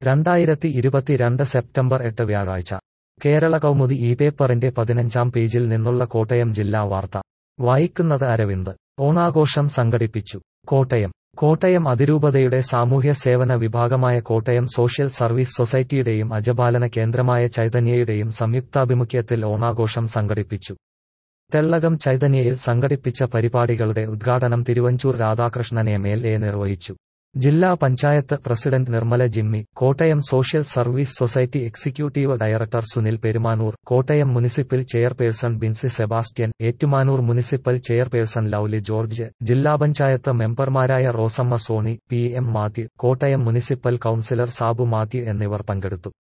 രണ്ടായിരത്തി ഇരുപത്തിരണ്ട് സെപ്റ്റംബർ എട്ട് വ്യാഴാഴ്ച കേരള കൗമുദി ഈ പേപ്പറിന്റെ പതിനഞ്ചാം പേജിൽ നിന്നുള്ള കോട്ടയം ജില്ലാ വാർത്ത വായിക്കുന്നത് അരവിന്ദ് ഓണാഘോഷം സംഘടിപ്പിച്ചു കോട്ടയം കോട്ടയം അതിരൂപതയുടെ സാമൂഹ്യ സേവന വിഭാഗമായ കോട്ടയം സോഷ്യൽ സർവീസ് സൊസൈറ്റിയുടെയും അജപാലന കേന്ദ്രമായ ചൈതന്യയുടെയും സംയുക്താഭിമുഖ്യത്തിൽ ഓണാഘോഷം സംഘടിപ്പിച്ചു തെള്ളകം ചൈതന്യയിൽ സംഘടിപ്പിച്ച പരിപാടികളുടെ ഉദ്ഘാടനം Thiruvanchoor Radhakrishnan M L A നിർവഹിച്ചു ജില്ലാ panchayat president Nirmala Jimmy Kottayam social service society executive director Sunil Perumanoor Kottayam municipal chairperson Binsy Sebastian Ettumanoor municipal chairperson Lovely George ജില്ലാ പഞ്ചായത്ത് മെമ്പർമാരായ Rosamma Soni P M Mathew Kottayam municipal councillor Sabu Mathew എന്നിവർ പങ്കെടുത്തു